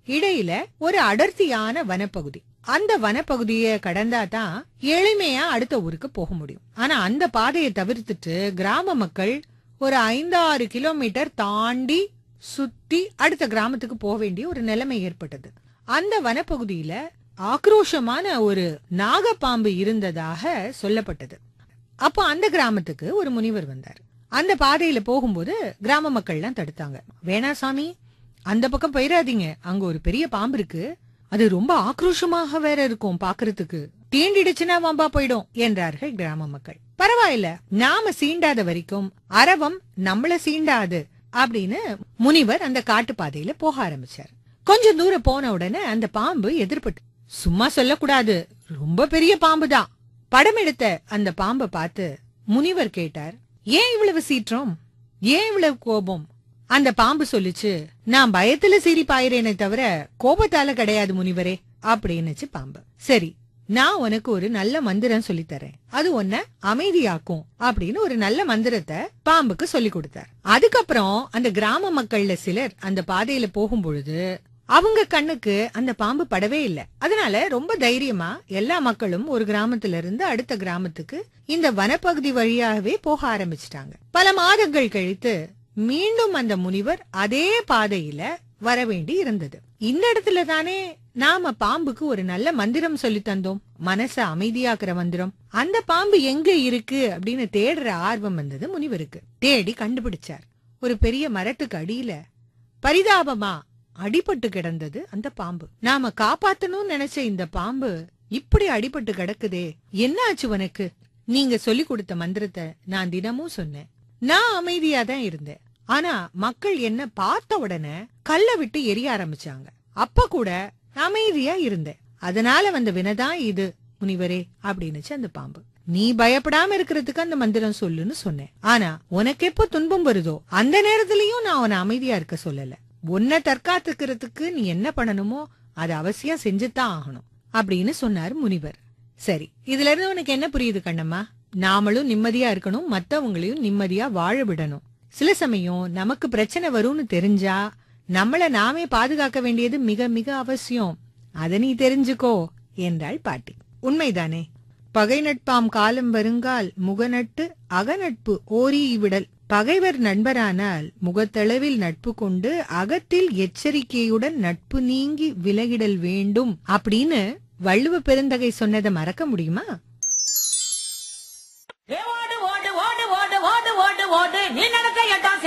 இடையில ஒரு அடர்த்தியான வனப்பகுதி அந்த வனப்பகுதியை கடந்தா தான் எளிமையா அடுத்த ஊருக்கு போக முடியும் ஆனா அந்த பாதையை தவிர்த்துட்டு கிராம மக்கள் ஒரு ஐந்தாறு கிலோமீட்டர் தாண்டி சுத்தி அடுத்த கிராமத்துக்கு போக வேண்டிய ஒரு நிலைமை ஏற்பட்டது அந்த வனப்பகுதியில ஆக்ரோஷமான ஒரு நாகப்பாம்பு இருந்ததாக சொல்லப்பட்டது அப்போ அந்த கிராமத்துக்கு ஒரு முனிவர் வந்தார் அந்த பாதையில போகும்போது கிராம மக்கள்லாம் தடுத்தாங்க வேணா சாமி அந்த பக்கம் போயிடாதீங்க அங்க ஒரு பெரிய பாம்பு இருக்கு அது ரொம்ப ஆக்ரோஷமாக வேற இருக்கும் பாக்குறதுக்கு தீண்டிடுச்சுன்னா வம்பா போயிடும் என்றார்கள் கிராம மக்கள் பரவாயில்ல நாம சீண்டாத வரைக்கும் அரவம் நம்மள சீண்டாது அப்படின்னு முனிவர் அந்த காட்டு பாதையில போக ஆரம்பிச்சார் கொஞ்சம் தூரம் போன உடனே அந்த பாம்பு எதிர்பட்டு சும்மா சொல்லக்கூடாது ரொம்ப பெரிய பாம்பு தான் படம் எடுத்த அந்த பாம்பை பார்த்து முனிவர் கேட்டார் ஏன் இவ்வளவு சீற்றம் ஏன் இவ்வளவு கோபம் அந்த பாம்பு சொல்லுச்சு நான் பயத்துல சீறி பாயிறேனே தவிர கோபத்தால கிடையாது முனிவரே அப்படின்னுச்சு பாம்பு சரி நான் உனக்கு ஒரு நல்ல மந்திரம் சொல்லித் தரேன் அது உன்னை அமைதியாக்கும் அப்படின்னு ஒரு நல்ல மந்திரத்தை பாம்புக்கு சொல்லி கொடுத்தார் அதுக்கப்புறம் அந்த கிராம மக்கள்ல சிலர் அந்த பாதையில போகும் பொழுது அவங்க கண்ணுக்கு அந்த பாம்பு படவே இல்ல அதனால ரொம்ப தைரியமா எல்லா மக்களும் ஒரு கிராமத்துல இருந்து அடுத்த கிராமத்துக்கு இந்த வனப்பகுதி வழியாகவே போக ஆரம்பிச்சிட்டாங்க பல மாதங்கள் கழித்து மீண்டும் அந்த முனிவர் அதே பாதையில வர வேண்டி இருந்தது இந்த இடத்துல தானே நாம பாம்புக்கு ஒரு நல்ல மந்திரம் சொல்லி தந்தோம் மனச அமைதியாக்குற மந்திரம் அந்த பாம்பு எங்க இருக்கு அப்படின்னு தேடுற ஆர்வம் வந்தது முனிவருக்கு தேடி கண்டுபிடிச்சார் ஒரு பெரிய மரத்துக்கு அடியில பரிதாபமா அடிபட்டு கிடந்தது அந்த பாம்பு நாம காப்பாத்தணும்னு நினைச்ச இந்த பாம்பு இப்படி அடிபட்டு கிடக்குதே என்ன ஆச்சு உனக்கு நீங்க சொல்லி கொடுத்த மந்திரத்தை நான் தினமும் சொன்னேன் நான் அமைதியா தான் இருந்தேன் ஆனா மக்கள் என்ன பார்த்த உடனே கல்ல விட்டு எரிய ஆரம்பிச்சாங்க அப்ப கூட அமைதியா இருந்தேன் அதனால வந்த வினதான் இது முனிவரே அப்படின்னுச்சு அந்த பாம்பு நீ பயப்படாம இருக்கிறதுக்கு அந்த மந்திரம் சொல்லுன்னு சொன்னேன் ஆனா உனக்கு எப்போ துன்பம் வருதோ அந்த நேரத்திலயும் நான் உன்னை அமைதியா இருக்க சொல்லல உன்னை தற்காத்துக்கிறதுக்கு நீ என்ன பண்ணணுமோ அது அவசியம் செஞ்சுதான் ஆகணும் அப்படின்னு சொன்னார் முனிவர் சரி இதுல இருந்து உனக்கு என்ன புரியுது கண்ணம்மா நாமளும் நிம்மதியா இருக்கணும் மத்தவங்களையும் நிம்மதியா வாழ விடணும் சில சமயம் நமக்கு பிரச்சனை வரும்னு தெரிஞ்சா நம்மள நாமே பாதுகாக்க வேண்டியது மிக மிக அவசியம் அத நீ தெரிஞ்சுக்கோ என்றாள் பாட்டி உண்மைதானே பகை நட்பாம் காலம் வருங்கால் முகநட்டு அகநட்பு ஓரி விடல் பகைவர் நண்பரானால் முகத்தளவில் நட்பு கொண்டு அகத்தில் எச்சரிக்கையுடன் நட்பு நீங்கி விலகிடல் வேண்டும் அப்படின்னு வள்ளுவ பெருந்தகை சொன்னதை மறக்க முடியுமா ஏ ஓடு ஓடு ஓடு ஓடு ஓடு ஓடு ஓடு நீ நடக்க எட்டாம்